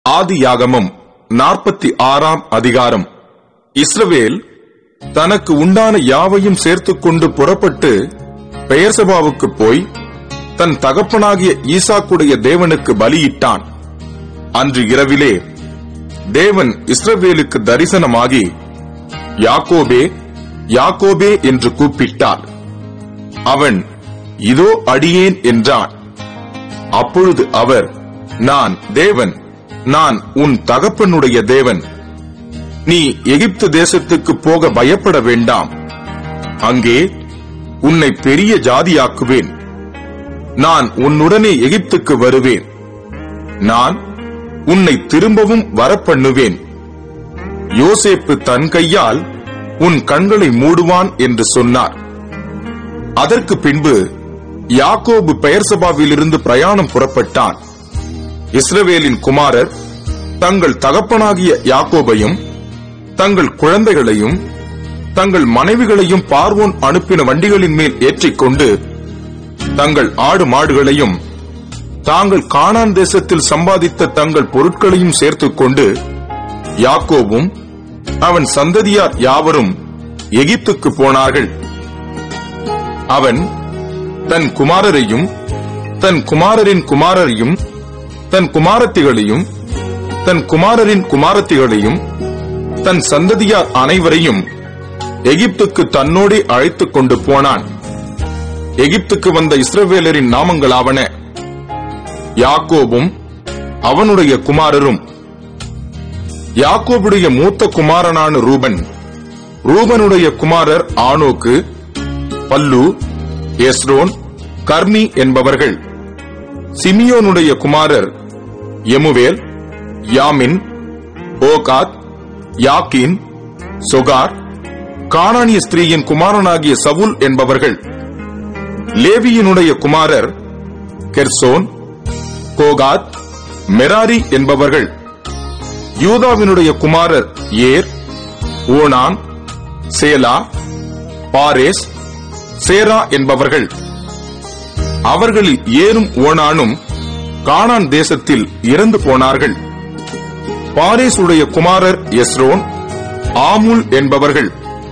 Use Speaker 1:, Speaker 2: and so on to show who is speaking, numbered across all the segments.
Speaker 1: ஆதியாகமம் நாற்பத்தி ஆறாம் அதிகாரம் இஸ்ரவேல் தனக்கு உண்டான யாவையும் சேர்த்துக் கொண்டு புறப்பட்டு பெயர்சபாவுக்கு போய் தன் தகப்பனாகிய ஈசாக்குடைய தேவனுக்கு பலியிட்டான் அன்று இரவிலே தேவன் இஸ்ரவேலுக்கு தரிசனமாகி யாக்கோபே யாக்கோபே என்று கூப்பிட்டார் அவன் இதோ அடியேன் என்றான் அப்பொழுது அவர் நான் தேவன் நான் உன் தகப்பனுடைய தேவன் நீ எகிப்து தேசத்துக்கு போக பயப்பட வேண்டாம் அங்கே உன்னை பெரிய ஜாதியாக்குவேன் நான் உன்னுடனே எகிப்துக்கு வருவேன் நான் உன்னை திரும்பவும் வரப்பண்ணுவேன் யோசேப்பு தன் கையால் உன் கண்களை மூடுவான் என்று சொன்னார் அதற்கு பின்பு யாக்கோபு பெயர்சபாவிலிருந்து பிரயாணம் புறப்பட்டான் இஸ்ரவேலின் குமாரர் தங்கள் தகப்பனாகிய யாக்கோபையும் தங்கள் குழந்தைகளையும் தங்கள் மனைவிகளையும் பார்வோன் அனுப்பின வண்டிகளின் மேல் ஏற்றிக்கொண்டு தங்கள் ஆடு மாடுகளையும் தாங்கள் கானான் தேசத்தில் சம்பாதித்த தங்கள் பொருட்களையும் சேர்த்துக் கொண்டு யாக்கோபும் அவன் சந்ததியார் யாவரும் எகிப்துக்கு போனார்கள் அவன் தன் குமாரரையும் தன் குமாரரின் குமாரரையும் தன் குமாரத்திகளையும் தன் குமாரரின் குமாரத்திகளையும் தன் சந்ததியார் அனைவரையும் எகிப்துக்கு தன்னோடே அழைத்துக் கொண்டு போனான் எகிப்துக்கு வந்த இஸ்ரவேலரின் நாமங்களாவன யாக்கோபும் அவனுடைய குமாரரும் யாக்கோபுடைய மூத்த குமாரனான ரூபன் ரூபனுடைய குமாரர் ஆனோக்கு பல்லு எஸ்ரோன் கர்மி என்பவர்கள் சிமியோனுடைய குமாரர் எமுவேல் யாமின் ஓகாத் யாக்கின் சொகார் கானானிய ஸ்திரீயின் குமாரனாகிய சவுல் என்பவர்கள் லேவியினுடைய குமாரர் கெர்சோன் கோகாத் மெராரி என்பவர்கள் யூதாவினுடைய குமாரர் ஏர் ஓனான் சேலா பாரேஸ் சேரா என்பவர்கள் அவர்களில் ஏரும் ஓனானும் கானான் தேசத்தில் இறந்து போனார்கள் பாரேசுடைய குமாரர் எஸ்ரோன் ஆமுல் என்பவர்கள்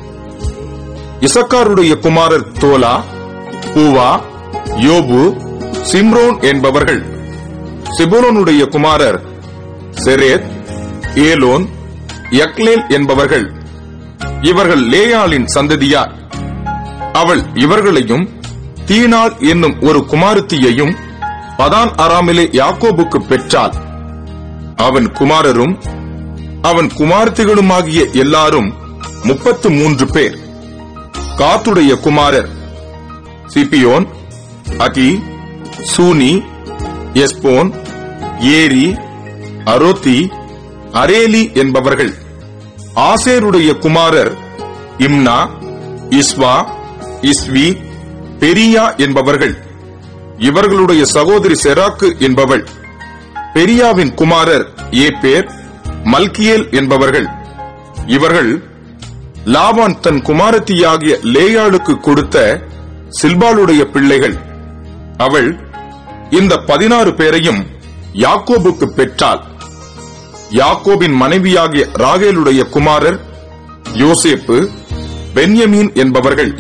Speaker 1: இசக்காருடைய குமாரர் தோலா பூவா யோபு சிம்ரோன் என்பவர்கள் சிபோலோனுடைய குமாரர் செரேத் ஏலோன் யக்லேல் என்பவர்கள் இவர்கள் லேயாளின் சந்ததியார் அவள் இவர்களையும் தீனாள் என்னும் ஒரு குமாரத்தியையும் பதான் அராமிலே யாக்கோபுக்கு பெற்றாள் அவன் குமாரரும் அவன் குமாரத்திகளுமாகிய எல்லாரும் முப்பத்து மூன்று பேர் காத்துடைய குமாரர் சிபியோன் அகி சூனி எஸ்போன் ஏரி அரோத்தி அரேலி என்பவர்கள் ஆசேருடைய குமாரர் இம்னா இஸ்வா இஸ்வி பெரியா என்பவர்கள் இவர்களுடைய சகோதரி செராக்கு என்பவள் பெரியாவின் குமாரர் ஏபேர் மல்கியேல் என்பவர்கள் இவர்கள் லாபான் தன் குமாரத்தியாகிய லேயாளுக்கு கொடுத்த சில்பாளுடைய பிள்ளைகள் அவள் இந்த பதினாறு பேரையும் யாக்கோபுக்கு பெற்றாள் யாக்கோபின் மனைவியாகிய ராகேலுடைய குமாரர் யோசேப்பு பென்யமீன் என்பவர்கள்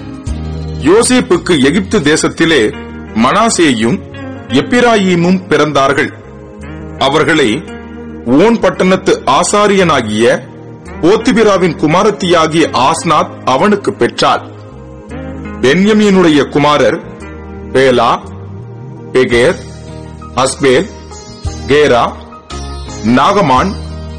Speaker 1: யோசேப்புக்கு எகிப்து தேசத்திலே மனாசேயும் எப்பிராயீமும் பிறந்தார்கள் அவர்களை ஓன் பட்டணத்து ஆசாரியனாகிய போத்திபிராவின் குமாரத்தியாகிய ஆஸ்நாத் அவனுக்கு பெற்றாள் பென்யமீனுடைய குமாரர் பேலா பெகேர் அஸ்பேல் கேரா நாகமான்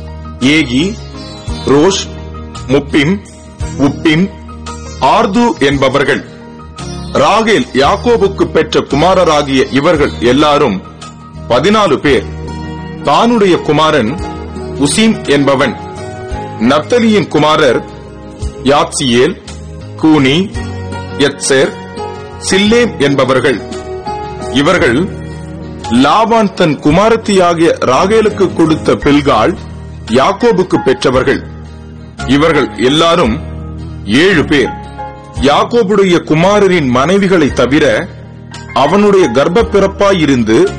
Speaker 1: ஏகி ரோஷ் முப்பிம் உப்பிம் ஆர்து என்பவர்கள் ராகேல் யாக்கோபுக்கு பெற்ற குமாரராகிய இவர்கள் எல்லாரும் பதினாலு பேர் தானுடைய குமாரன் உசீம் என்பவன் நப்தலியின் குமாரர் யாத்சியேல் கூனி எத்சேர் சில்லேம் என்பவர்கள் இவர்கள் லாபான் தன் குமாரத்தியாகிய ராகேலுக்கு கொடுத்த பில்கால் யாக்கோபுக்கு பெற்றவர்கள் இவர்கள் எல்லாரும் ஏழு பேர் யாக்கோபுடைய குமாரரின் மனைவிகளை தவிர அவனுடைய கர்ப்ப பிறப்பாயிருந்து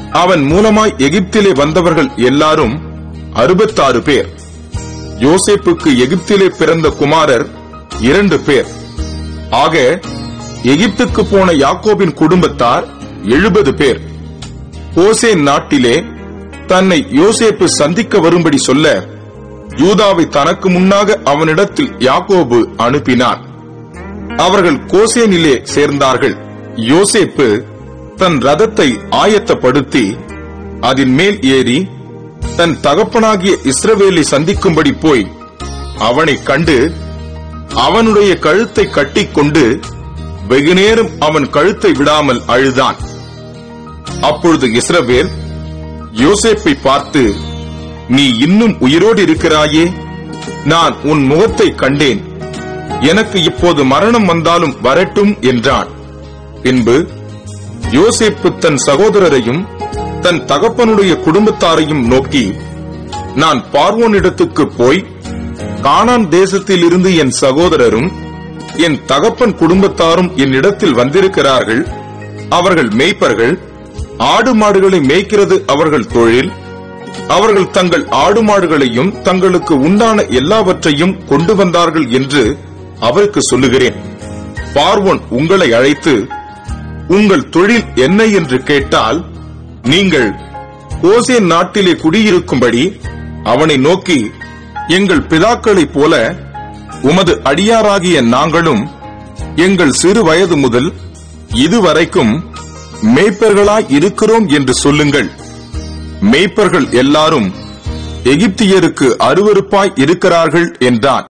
Speaker 1: அவன் மூலமாய் எகிப்திலே வந்தவர்கள் எல்லாரும் அறுபத்தாறு பேர் யோசேப்புக்கு எகிப்திலே பிறந்த குமாரர் இரண்டு பேர் ஆக எகிப்துக்கு போன யாக்கோபின் குடும்பத்தார் எழுபது பேர் கோசேன் நாட்டிலே தன்னை யோசேப்பு சந்திக்க வரும்படி சொல்ல யூதாவை தனக்கு முன்னாக அவனிடத்தில் யாக்கோபு அனுப்பினான் அவர்கள் கோசேனிலே சேர்ந்தார்கள் யோசேப்பு தன் ரதத்தை ஆயத்தப்படுத்தி அதன் மேல் ஏறி தன் தகப்பனாகிய இஸ்ரவேலை சந்திக்கும்படி போய் அவனை கண்டு அவனுடைய கழுத்தை கட்டிக்கொண்டு வெகுநேரம் அவன் கழுத்தை விடாமல் அழுதான் அப்பொழுது இஸ்ரவேல் யோசேப்பை பார்த்து நீ இன்னும் உயிரோடு இருக்கிறாயே நான் உன் முகத்தை கண்டேன் எனக்கு இப்போது மரணம் வந்தாலும் வரட்டும் என்றான் பின்பு யோசேப்பு தன் சகோதரரையும் தன் தகப்பனுடைய குடும்பத்தாரையும் நோக்கி நான் பார்வோனிடத்துக்கு போய் கானான் தேசத்தில் இருந்து என் சகோதரரும் என் தகப்பன் குடும்பத்தாரும் என்னிடத்தில் வந்திருக்கிறார்கள் அவர்கள் மேய்ப்பர்கள் ஆடு மாடுகளை மேய்க்கிறது அவர்கள் தொழில் அவர்கள் தங்கள் ஆடு மாடுகளையும் தங்களுக்கு உண்டான எல்லாவற்றையும் கொண்டு வந்தார்கள் என்று அவருக்கு சொல்லுகிறேன் பார்வோன் உங்களை அழைத்து உங்கள் தொழில் என்ன என்று கேட்டால் நீங்கள் கோசேன் நாட்டிலே குடியிருக்கும்படி அவனை நோக்கி எங்கள் பிதாக்களைப் போல உமது அடியாராகிய நாங்களும் எங்கள் சிறு வயது முதல் இதுவரைக்கும் மேய்ப்பர்களாய் இருக்கிறோம் என்று சொல்லுங்கள் மேய்ப்பர்கள் எல்லாரும் எகிப்தியருக்கு அருவருப்பாய் இருக்கிறார்கள் என்றான்